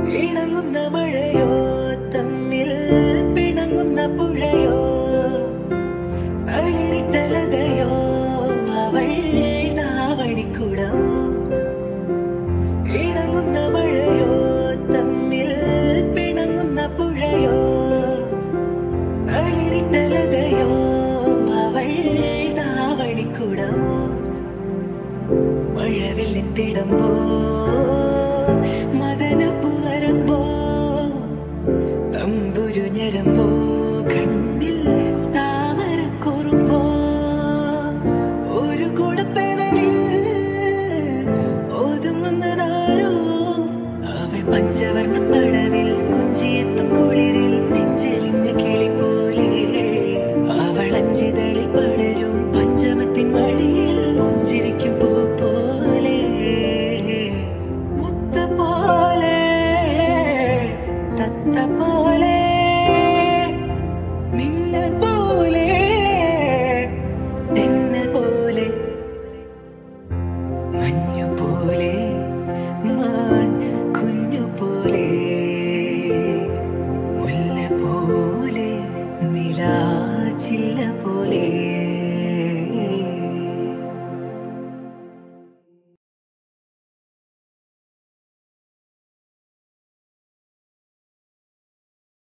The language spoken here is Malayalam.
ഇണങ്ങുന്ന മഴയോ തമ്മിൽ പിണങ്ങുന്ന പുഴയോ തളിരിട്ടലതയോ അവൾ താവണിക്കുടമോ ഇണങ്ങുന്ന മഴയോ തമ്മിൽ പിണങ്ങുന്ന പുഴയോ തളിരിട്ടലതയോ അവൾ താവണിക്കുടമോ മഴവില്ലിൻ തിടമ്പോ മദനപ്പൂ വരമ്പോ തമ്പുരു ഞരമ്പോ കണ്ണിൽ താമരക്കുറുമ്പോ ഒരു കൂടത്തണലിൽ ഒതുങ്ങുന്നതാരോ അവൾ പഞ്ചവർണ്ണ പടവിൽ കുഞ്ചിയെത്തും കുളിരിൽ നെഞ്ചെലിഞ്ഞ കിളിപ്പോ